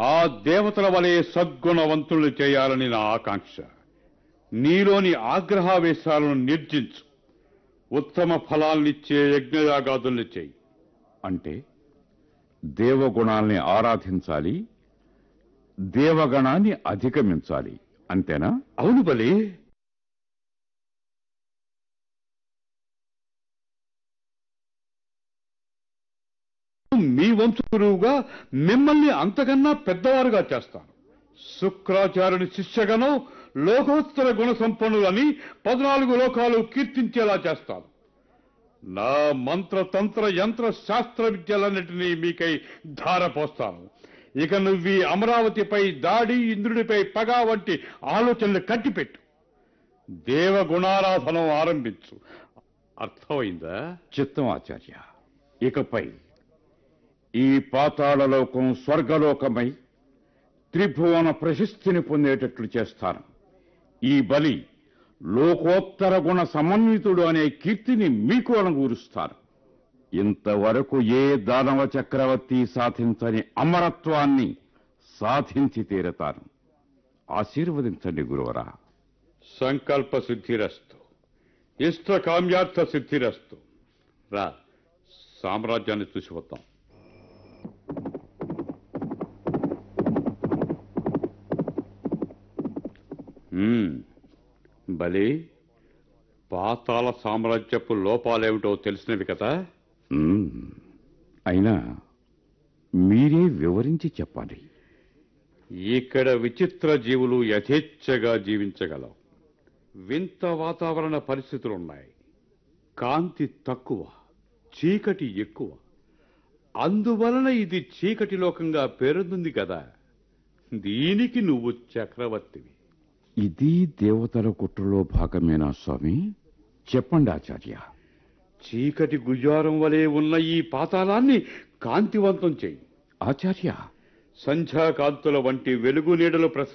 ఆ దేవతల వలె సద్గుణవంతులు చేయాలని నా ఆకాంక్ష నీలోని ఆగ్రహావేశాలను నిర్జించు ఉత్తమ ఫలాల్నిచ్చే యజ్ఞయాగాదుల్ని చేయి అంటే దేవగుణాల్ని ఆరాధించాలి దేవగణాన్ని అధిగమించాలి అంతేనా అవును బలి మీ వంశగురువుగా మిమ్మల్ని అంతకన్నా పెద్దవారుగా చేస్తాను శుక్రాచార్యుని శిష్యగణం లోకోత్తర గుణ సంపన్నులని పద్నాలుగు లోకాలు కీర్తించేలా చేస్తాను నా మంత్ర తంత్ర యంత్ర శాస్త్ర విద్యలన్నిటినీ మీకై ధారపోస్తాను ఇక నువ్వు ఈ అమరావతిపై దాడి ఇంద్రుడిపై పగ వంటి ఆలోచనలు కట్టిపెట్టు దేవగుణారాధనం ఆరంభించు అర్థమైందా చిత్తం ఆచార్య ఇకపై ఈ పాతాళలోకం స్వర్గలోకమై త్రిభువన ప్రశస్తిని పొందేటట్లు చేస్తాను ఈ బలి లోకోత్తర గుణ సమన్వితుడు అనే కీర్తిని మీకు అనుగూరుస్తాను ఇంతవరకు ఏ దానవ చక్రవర్తి సాధించని అమరత్వాన్ని సాధించి తీరతాను ఆశీర్వదించండి గురువరా సంకల్ప సిద్ధిరస్తు ఇష్ట కామ్యార్థ సిద్ధిరస్తు రా సామ్రాజ్యాన్ని చూసి వద్దాం మ్మ్. బలి పాతాళ సామ్రాజ్యపు లోపాలేమిటో తెలిసినవి కదా మ్మ్. అయినా మీరే వివరించి చెప్పాలి ఇక్కడ విచిత్ర జీవులు యథేచ్ఛగా జీవించగలవు వింత వాతావరణ పరిస్థితులున్నాయి కాంతి తక్కువ చీకటి ఎక్కువ అందువలన ఇది చీకటి లోకంగా పేరొందింది కదా దీనికి నువ్వు చక్రవర్తివి ఇది దేవతల కుట్రలో భాగమేనా స్వామి చెప్పండి ఆచార్య చీకటి గుజారం వలె ఉన్న ఈ పాతాళాన్ని కాంతివంతం చెయ్యి ఆచార్య సంధ్యాకాంతుల వంటి వెలుగు నీడలు ప్రస